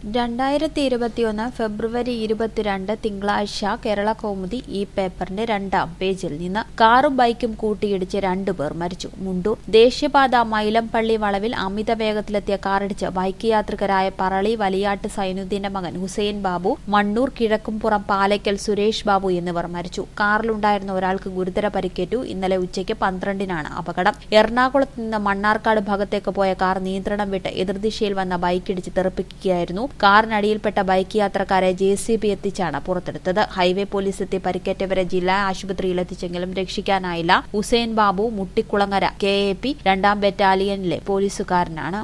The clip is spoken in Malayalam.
രണ്ടായിരത്തി ഇരുപത്തിയൊന്ന് ഫെബ്രുവരി ഇരുപത്തിരണ്ട് തിങ്കളാഴ്ച കേരള കൗമുദി ഈ പേപ്പറിന്റെ രണ്ടാം പേജിൽ നിന്ന് കാറും ബൈക്കും കൂട്ടിയിടിച്ച് രണ്ടുപേർ മരിച്ചു മുണ്ടൂർ ദേശീയപാത മൈലംപള്ളി വളവിൽ അമിത വേഗത്തിലെത്തിയ കാറിടിച്ച് ബൈക്ക് യാത്രികരായ പറളി വലിയാട്ട് സൈനുദ്ദീന്റെ മകൻ ഹുസൈൻ ബാബു മണ്ണൂർ കിഴക്കുംപുറം പാലയ്ക്കൽ സുരേഷ് ബാബു എന്നിവർ മരിച്ചു കാറിലുണ്ടായിരുന്ന ഒരാൾക്ക് ഗുരുതര പരിക്കേറ്റു ഇന്നലെ ഉച്ചയ്ക്ക് പന്ത്രണ്ടിനാണ് അപകടം എറണാകുളത്ത് നിന്ന് മണ്ണാർക്കാട് ഭാഗത്തേക്ക് പോയ കാർ നിയന്ത്രണം വിട്ട് എതിർദിശയിൽ വന്ന ബൈക്കിടിച്ച് തെറിപ്പിക്കുകയായിരുന്നു കാറിനടിയിൽപ്പെട്ട ബൈക്ക് യാത്രക്കാരെ ജെ സി ബി എത്തിച്ചാണ് പുറത്തെടുത്തത് ഹൈവേ പോലീസ് എത്തി പരിക്കേറ്റവരെ ജില്ലാ ആശുപത്രിയിൽ എത്തിച്ചെങ്കിലും രക്ഷിക്കാനായില്ല Hussain Babu Muttikulangara K A P രണ്ടാം ബറ്റാലിയനിലെ പോലീസുകാരനാണ്